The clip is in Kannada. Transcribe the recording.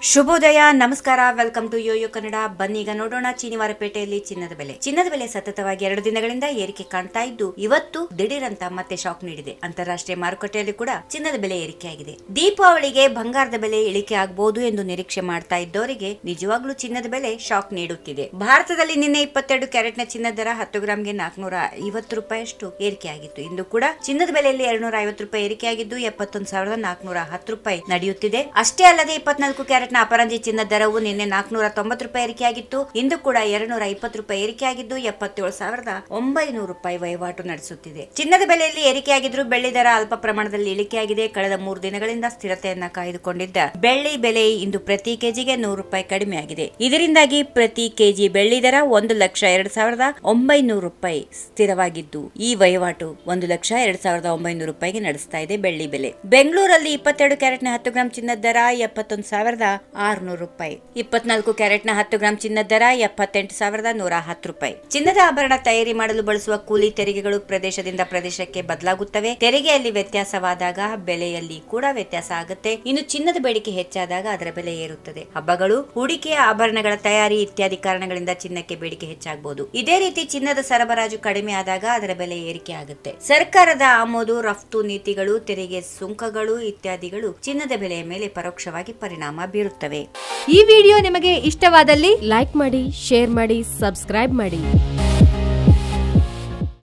ಶುಭೋದಯ ನಮಸ್ಕಾರ ವೆಲ್ಕಮ್ ಟು ಯೋಯೋ ಕನ್ನಡ ಬನ್ನೀಗ ನೋಡೋಣ ಚೀನಿವಾರಪೇಟೆಯಲ್ಲಿ ಚಿನ್ನದ ಬೆಲೆ ಚಿನ್ನದ ಬೆಲೆ ಸತತವಾಗಿ ಎರಡು ದಿನಗಳಿಂದ ಏರಿಕೆ ಕಾಣ್ತಾ ಇದ್ದು ಇವತ್ತು ದಿಢೀರಂತ ಮತ್ತೆ ಶಾಕ್ ನೀಡಿದೆ ಅಂತಾರಾಷ್ಟ್ರೀಯ ಮಾರುಕಟ್ಟೆಯಲ್ಲಿ ಕೂಡ ಚಿನ್ನದ ಬೆಲೆ ಏರಿಕೆಯಾಗಿದೆ ದೀಪಾವಳಿಗೆ ಬಂಗಾರದ ಬೆಲೆ ಇಳಿಕೆ ಆಗಬಹುದು ಎಂದು ನಿರೀಕ್ಷೆ ಮಾಡ್ತಾ ಇದ್ದವರಿಗೆ ನಿಜವಾಗ್ಲೂ ಚಿನ್ನದ ಬೆಲೆ ಶಾಕ್ ನೀಡುತ್ತಿದೆ ಭಾರತದಲ್ಲಿ ನಿನ್ನೆ ಇಪ್ಪತ್ತೆರಡು ಕ್ಯಾರೆಟ್ನ ಚಿನ್ನದ ದರ ಹತ್ತು ಗ್ರಾಂಗೆ ನಾಲ್ಕನೂರ ಐವತ್ತು ರೂಪಾಯಿಯಷ್ಟು ಏರಿಕೆಯಾಗಿತ್ತು ಇಂದು ಕೂಡ ಚಿನ್ನದ ಬೆಲೆಯಲ್ಲಿ ಎರಡ್ನೂರ ಐವತ್ತು ರೂಪಾಯಿ ಏರಿಕೆಯಾಗಿದ್ದು ಎಪ್ಪತ್ತೊಂದು ಸಾವಿರದ ನಾಲ್ಕನೂರ ಹತ್ತು ರೂಪಾಯಿ ನಡೆಯುತ್ತಿದೆ ಅಷ್ಟೇ ಅಲ್ಲದೆ ಇಪ್ಪತ್ನಾಲ್ಕು ಕ್ಯಾರೆಟ್ನ ಅಪರಂಜಿ ಚಿನ್ನದ ದರವು ನಿನ್ನೆ ನಾಲ್ಕನೂರ ತೊಂಬತ್ತು ರೂಪಾಯಿ ಏರಿಕೆಯಾಗಿತ್ತು ಇಂದು ಕೂಡ ಎರಡ್ನೂರ ಇಪ್ಪತ್ತು ರೂಪಾಯಿ ಏರಿಕೆಯಾಗಿದ್ದು ಎಪ್ಪತ್ತೇಳು ಸಾವಿರದ ಒಂಬೈನೂರು ರೂಪಾಯಿ ವಹಿವಾಟು ನಡೆಸುತ್ತಿದೆ ಚಿನ್ನದ ಬೆಲೆಯಲ್ಲಿ ಏರಿಕೆಯಾಗಿದ್ರು ಬೆಳ್ಳಿ ದರ ಅಲ್ಪ ಪ್ರಮಾಣದಲ್ಲಿ ಇಳಿಕೆಯಾಗಿದೆ ಕಳೆದ ಮೂರು ದಿನಗಳಿಂದ ಸ್ಥಿರತೆಯನ್ನ ಕಾಯ್ದುಕೊಂಡಿದ್ದ ಬೆಳ್ಳಿ ಬೆಲೆ ಇಂದು ಪ್ರತಿ ಕೆಜಿಗೆ ನೂರು ರೂಪಾಯಿ ಕಡಿಮೆಯಾಗಿದೆ ಇದರಿಂದಾಗಿ ಪ್ರತಿ ಕೆಜಿ ಬೆಳ್ಳಿ ದರ ಒಂದು ಲಕ್ಷ ಎರಡ್ ಸಾವಿರದ ಒಂಬೈನೂರು ರೂಪಾಯಿ ಸ್ಥಿರವಾಗಿದ್ದು ಈ ವಹಿವಾಟು ಒಂದು ಲಕ್ಷ ಎರಡ್ ಸಾವಿರದ ಒಂಬೈನೂರು ರೂಪಾಯಿಗೆ ನಡೆಸ್ತಾ ಇದೆ ಬೆಳ್ಳಿ ಬೆಲೆ ಬೆಂಗಳೂರಲ್ಲಿ ಇಪ್ಪತ್ತೆರಡು ಕ್ಯಾರೆಟ್ನ ಹತ್ತು ಗ್ರಾಂ ಚಿನ್ನದ ದರ ಎಪ್ಪತ್ತೊಂದು ಸಾವಿರದ ಆರುನೂರು ರೂಪಾಯಿ ಇಪ್ಪತ್ನಾಲ್ಕು ಕ್ಯಾರೆಟ್ನ ಹತ್ತು ಗ್ರಾಂ ಚಿನ್ನದ ದರ ಎಪ್ಪತ್ತೆಂಟು ಸಾವಿರದ ನೂರ ಹತ್ತು ರೂಪಾಯಿ ಚಿನ್ನದ ಆಭರಣ ತಯಾರಿ ಮಾಡಲು ಬಳಸುವ ಕೂಲಿ ತೆರಿಗೆಗಳು ಪ್ರದೇಶದಿಂದ ಪ್ರದೇಶಕ್ಕೆ ಬದಲಾಗುತ್ತವೆ ತೆರಿಗೆಯಲ್ಲಿ ವ್ಯತ್ಯಾಸವಾದಾಗ ಬೆಲೆಯಲ್ಲಿ ಕೂಡ ವ್ಯತ್ಯಾಸ ಆಗುತ್ತೆ ಇನ್ನು ಚಿನ್ನದ ಬೇಡಿಕೆ ಹೆಚ್ಚಾದಾಗ ಅದರ ಬೆಲೆ ಏರುತ್ತದೆ ಹಬ್ಬಗಳು ಹೂಡಿಕೆ ಆಭರಣಗಳ ತಯಾರಿ ಇತ್ಯಾದಿ ಕಾರಣಗಳಿಂದ ಚಿನ್ನಕ್ಕೆ ಬೇಡಿಕೆ ಹೆಚ್ಚಾಗಬಹುದು ಇದೇ ರೀತಿ ಚಿನ್ನದ ಸರಬರಾಜು ಕಡಿಮೆ ಆದಾಗ ಅದರ ಬೆಲೆ ಏರಿಕೆ ಆಗುತ್ತೆ ಸರ್ಕಾರದ ಆಮದು ರಫ್ತು ನೀತಿಗಳು ತೆರಿಗೆ ಸುಂಕಗಳು ಇತ್ಯಾದಿಗಳು ಚಿನ್ನದ ಬೆಲೆಯ ಮೇಲೆ ಪರೋಕ್ಷವಾಗಿ ಪರಿಣಾಮ ಬೀರುತ್ತವೆ ಈ ವಿಡಿಯೋ ನಿಮಗೆ ಇಷ್ಟವಾದಲ್ಲಿ ಲೈಕ್ ಮಾಡಿ ಶೇರ್ ಮಾಡಿ ಸಬ್ಸ್ಕ್ರೈಬ್ ಮಾಡಿ